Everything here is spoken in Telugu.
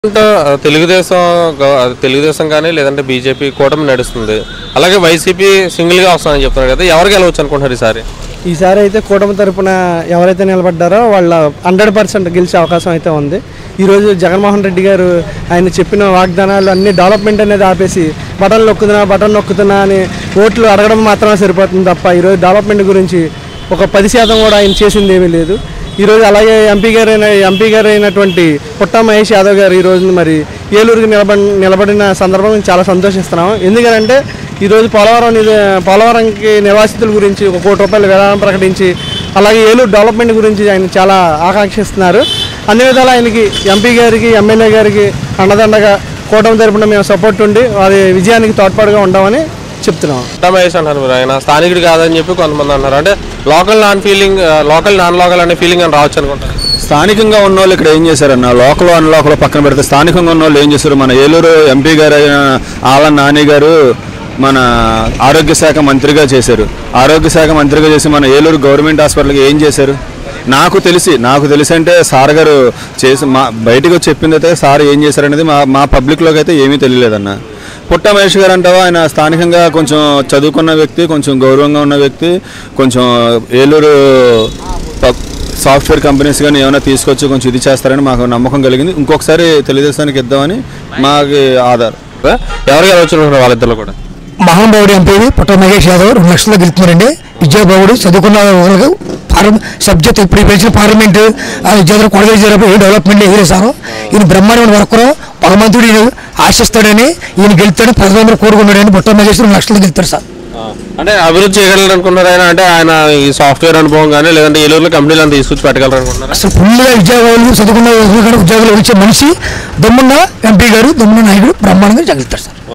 అంటే, ఆ, తెలుగుదేశం గవ- ఆ, తెలుగుదేశం కానీ లేదంటే బీజేపీ కూటమి నడుస్తుంది అలాగే వైసీపీ సింగిల్ గా వస్తుందని చెప్తున్నారు కదా ఎవరికి వెళ్ళవచ్చు అనుకుంటున్నారు ఈసారి ఈసారి అయితే కూటమి తరపున ఎవరైతే నిలబడ్డారో వాళ్ళ హండ్రెడ్ పర్సెంట్ గెలిచే అవకాశం అయితే ఉంది ఈరోజు జగన్మోహన్ రెడ్డి గారు ఆయన చెప్పిన వాగ్దానాలు అన్ని డెవలప్మెంట్ అనేది ఆపేసి బటన్ నొక్కుతున్నా బటన్ నొక్కుతున్నా అని ఓట్లు అడగడం మాత్రమే సరిపోతుంది తప్ప ఈరోజు డెవలప్మెంట్ గురించి ఒక పది శాతం కూడా ఆయన చేసింది ఏమీ లేదు ఈరోజు అలాగే ఎంపీ గారు అయిన ఎంపీ గారు అయినటువంటి పుట్టా మహేష్ యాదవ్ గారు ఈ రోజు మరి ఏలూరుకి నిలబడి నిలబడిన సందర్భం మేము చాలా సంతోషిస్తున్నాం ఎందుకంటే ఈరోజు పోలవరం నిధ- పోలవరంకి నివాసితుల గురించి ఒక కోటి రూపాయల విరాళం ప్రకటించి అలాగే ఏలూరు డెవలప్మెంట్ గురించి ఆయన చాలా ఆకాంక్షిస్తున్నారు అన్ని విధాలు ఆయనకి ఎంపీ గారికి ఎమ్మెల్యే గారికి అండదండగా కూటమి తరపున మేము సపోర్ట్ ఉండి వారి విజయానికి తోడ్పాటుగా ఉంటామని చెప్తున్నాం మహేష్ అంటారు మీరు ఆయన స్థానికుడు కాదని చెప్పి కొంతమంది అంటారు అంటే local non feeling local non local అనే ఫీలింగ్ అని రావచ్చు అనుకుంటారు స్థానికంగా ఉన్న వాళ్ళు ఇక్కడ ఏం చేశారన్న లోకల్ అన్ లోకల్ పక్కన పెడితే స్థానికంగా ఉన్న వాళ్ళు ఏం చేశారు మన ఏలూరు ఎంపీ గారు అయిన ఆల నాని గారు మన ఆరోగ్య శాఖ మంత్రిగా చేశారు ఆరోగ్య శాఖ మంత్రిగా చేసి మన ఏలూరు గవర్నమెంట్ హాస్పిటల్కి ఏం చేశారు నాకు తెలిసి నాకు తెలిసి అంటే సార్ గారు చేసి మా బయటకు వచ్చి చెప్పింది అయితే సార్ ఏం చేశారనేది మా మా పబ్లిక్లోకి అయితే ఏమీ తెలియలేదన్న పుట్ట మహేష్ గారు అంటావా ఆయన స్థానికంగా కొంచెం చదువుకున్న వ్యక్తి కొంచెం గౌరవంగా ఉన్న వ్యక్తి కొంచెం ఏలూరు పబ్- సాఫ్ట్వేర్ కంపెనీస్ కానీ ఏమైనా తీసుకొచ్చి కొంచెం ఇది చేస్తారని మాకు నమ్మకం కలిగింది ఇంకొకసారి తెలుగుదేశానికి ఇద్దామని మాకు ఆధార్ ఎవరికి వెళ్ళవచ్చు అనుకుంటున్నారు వాళ్ళిద్దరు కూడా మహానుభావుడు ఎంపీ పుట్ట మహేష్ యాదవ్ రెండు లక్షలు గెలుతున్నారండి విద్యాబాబుడు చదువుకున్న వాళ్ళకు పార్ల సబ్జెక్ట్ ఇప్పుడు పెంచిన పార్లమెంట్ విద్యార్థులు కొడగలు జరిగినప్పుడు ఏ డెవలప్మెంట్ ఎగిరేశారు ఈయన బ్రహ్మాండమైన వర్కరు భగవంతుడు ఈయన ఆశిస్తాడని ఈయన గెలుతాడని ప్రజలందరూ కోరుకున్నాడని పుట్ట మహేష్ రెండు లక్షలు గెలుతారు సార్ అంటే అభివృద్ధి చేయగలరు అనుకున్నారు ఆయన అంటే ఆయన ఈ సాఫ్ట్వేర్ అనుభవం కానీ లేదంటే ఏలూరులో కంపెనీలు అంతా తీసుకొచ్చి పెట్టగలరు అనుకుంటున్నారు అసలు ఫుల్గా విద్యాబాబులు చదువుకున్న ఉద్యోగాలు ఇచ్చే మనిషి దమ్మున్న ఎంపీ గారు దమ్మున్న నాయకుడు బ్రహ్మాండంగా జగలుతారు సార్